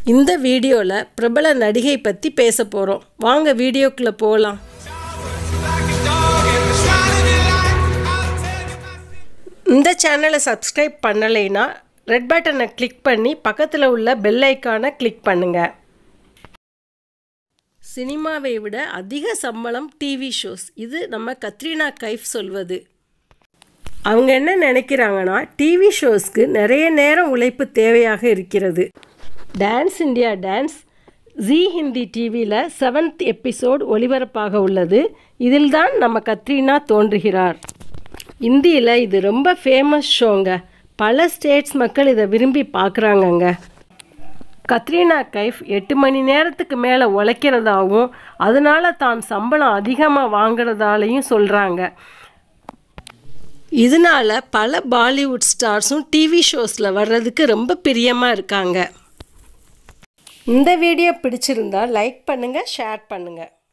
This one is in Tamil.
இந்த வீடியோவில் பிரபல நடிகை பற்றி பேச போகிறோம் வாங்க வீடியோக்குள்ளே போகலாம் இந்த சேனலை சப்ஸ்கிரைப் பண்ணலைன்னா ரெட் பட்டனை கிளிக் பண்ணி பக்கத்தில் உள்ள பெல் ஐக்கானை கிளிக் பண்ணுங்கள் சினிமாவை விட அதிக சம்பளம் டிவி ஷோஸ் இது நம்ம கத்ரீனா கைஃப் சொல்வது அவங்க என்ன நினைக்கிறாங்கன்னா டிவி ஷோஸ்க்கு நிறைய நேரம் உழைப்பு தேவையாக இருக்கிறது dance India dance Zee Hindi டிவியில் செவன்த் எபிசோட் ஒளிபரப்பாக உள்ளது இதில் தான் நம்ம கத்ரீனா தோன்றுகிறார் இந்தியில் இது ரொம்ப ஃபேமஸ் ஷோங்க பல ஸ்டேட்ஸ் மக்கள் இதை விரும்பி பார்க்குறாங்கங்க கத்ரீனா கைஃப் எட்டு மணி நேரத்துக்கு மேலே உழைக்கிறதாகவும் அதனால தான் சம்பளம் அதிகமாக வாங்குறதாலையும் சொல்கிறாங்க இதனால பல பாலிவுட் ஸ்டார்ஸும் டிவி ஷோஸில் வர்றதுக்கு ரொம்ப பிரியமாக இருக்காங்க இந்த வீடியோ பிடிச்சிருந்தா லைக் பண்ணுங்கள் ஷேர் பண்ணுங்கள்